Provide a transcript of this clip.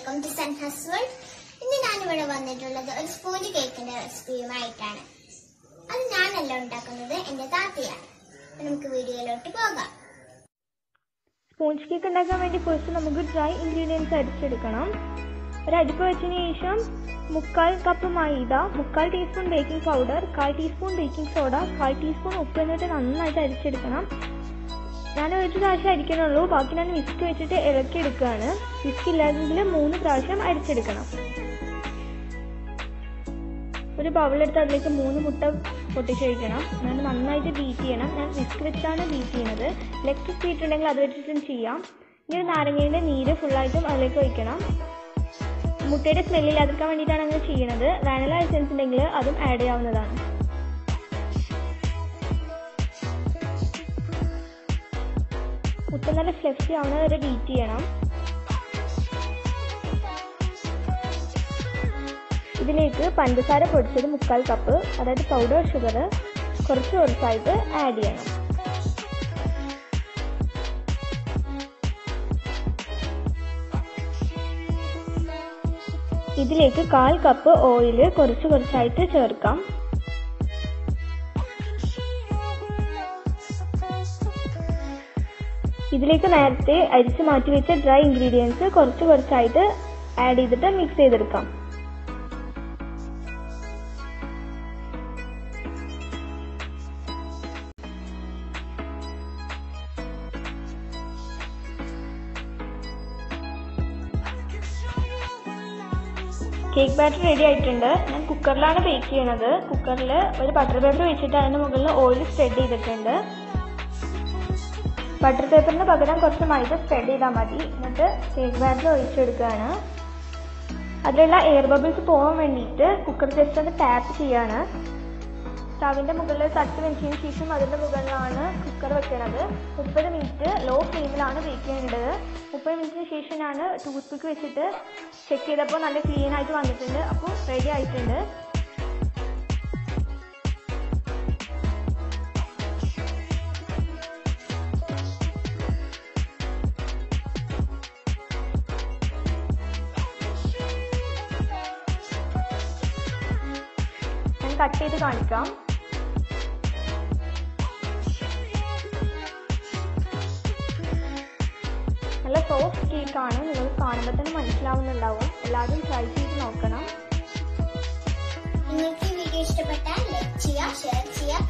welcome to സൺഹസ് world ഇന്ന് ഞാനിവിടെ വന്നിട്ടുള്ളത് ഒരു സ്പോഞ്ച് കേക്കിന്റെ റെസിപ്പിയുമായിട്ടാണ് അത് ഞാനല്ല ഉണ്ടാക്കുന്നത് എന്റെ താത്തയാണ് അപ്പൊ നമുക്ക് വീഡിയോയിലോട്ട് പോകാം സ്പോഞ്ച് കേക്ക് ഉണ്ടാക്കാൻ വേണ്ടി ഫസ്റ്റ് നമുക്ക് ഡ്രൈ ഇൻഗ്രീഡിയൻസ് അരിച്ചെടുക്കണം ഒരു അരിപ്പ് വെച്ചതിന് ശേഷം മുക്കാൽ കപ്പ് മൈദ മുക്കാൽ ടീസ്പൂൺ ബേക്കിംഗ് പൗഡർ കാൽ ടീസ്പൂൺ ബേക്കിംഗ് സോഡ കാൽ ടീസ്പൂൺ ഉപ്പ് എന്നിട്ട് നന്നായിട്ട് അരിച്ചെടുക്കണം ഞാൻ ഒരു പ്രാവശ്യം അരിക്കണുള്ളൂ ബാക്കി ഞാൻ വിസ്ക് വെച്ചിട്ട് ഇളക്കി എടുക്കുകയാണ് വിസ്ക് ഇല്ലാതെങ്കിൽ മൂന്ന് പ്രാവശ്യം അരിച്ചെടുക്കണം ഒരു ബൗളെടുത്ത് അതിലേക്ക് മൂന്ന് മുട്ട പൊട്ടിച്ചൊഴിക്കണം എന്നിട്ട് നന്നായിട്ട് ബീറ്റ് ചെയ്യണം ഞാൻ വിസ്ക് വെച്ചാണ് ബീറ്റ് ചെയ്യുന്നത് ഇലക്ട്രിക് ബീറ്റ് ഉണ്ടെങ്കിൽ അത് വെച്ചിട്ടും ചെയ്യാം ഇനി ഒരു നാരങ്ങയുടെ നീര് ഫുള്ളായിട്ടും അതിലേക്ക് ഒഴിക്കണം മുട്ടയുടെ സ്മെല്ല് ഇല്ലാതിരിക്കാൻ വേണ്ടിയിട്ടാണ് അങ്ങനെ ചെയ്യുന്നത് വാനില എസൻസ് ഉണ്ടെങ്കിൽ അതും ആഡ് ചെയ്യാവുന്നതാണ് മുട്ട നല്ല ഫ്ലഫി ആവുന്നത് വരെ ബീറ്റ് ചെയ്യണം ഇതിലേക്ക് പഞ്ചസാര പൊടിച്ചത് മുക്കാൽ കപ്പ് അതായത് പൗഡർ ഷുഗർ കുറച്ച് കുറച്ചായിട്ട് ആഡ് ചെയ്യണം ഇതിലേക്ക് കാൽ കപ്പ് ഓയിൽ കുറച്ച് കുറച്ചായിട്ട് ചേർക്കാം ഇതിലേക്ക് നേരത്തെ അരിച്ച് മാറ്റി വെച്ച ഡ്രൈ ഇൻഗ്രീഡിയൻസ് കുറച്ച് കുറച്ചായിട്ട് ആഡ് ചെയ്തിട്ട് മിക്സ് ചെയ്തെടുക്കാം കേക്ക് ബാറ്റർ റെഡി ആയിട്ടുണ്ട് ഞാൻ കുക്കറിലാണ് ബേക്ക് ചെയ്യണത് കുക്കറിൽ ഒരു ബട്ടർ പേപ്പർ വെച്ചിട്ട് അതിന് മുകളിൽ ഓയിൽ സ്പ്രെഡ് ചെയ്തിട്ടുണ്ട് ബട്ടർ പേപ്പറിന് പകരം കുറച്ച് മൈദ സ്പ്രെഡ് ചെയ്താൽ മതി എന്നിട്ട് കേക്ക് ബാറ്റർ ഒഴിച്ചെടുക്കുകയാണ് അതിലുള്ള എയർ ബബിൾസ് പോകാൻ വേണ്ടിയിട്ട് കുക്കർ ജസ്റ്റ് ഒന്ന് ടാപ്പ് ചെയ്യാണ് സ്റ്റവിൻ്റെ മുകളിൽ തട്ട് വെച്ചതിന് ശേഷം അതിൻ്റെ മുകളിലാണ് കുക്കർ വെക്കുന്നത് മുപ്പത് മിനിറ്റ് ലോ ഫ്ലെയിമിലാണ് ബേക്ക് ചെയ്യേണ്ടത് മുപ്പത് മിനിറ്റിന് ശേഷം ഞാൻ ടൂത്ത് പിക്ക് വെച്ചിട്ട് ചെക്ക് ചെയ്തപ്പോൾ നല്ല ക്ലീൻ ആയിട്ട് വന്നിട്ടുണ്ട് അപ്പോൾ റെഡി ആയിട്ടുണ്ട് ഞാൻ കട്ട് ചെയ്ത് കാണിക്കാം നല്ല സോഫ്റ്റ് കേക്കാണ് നിങ്ങൾ കാണുമ്പോൾ തന്നെ മനസ്സിലാവുന്നുണ്ടാവും എല്ലാവരും ട്രൈ ചെയ്ത് നോക്കണം നിങ്ങൾക്ക് ഈ വീഡിയോ ഇഷ്ടപ്പെട്ടാൽ ലൈക്ക് ചെയ്യുക ഷെയർ ചെയ്യുക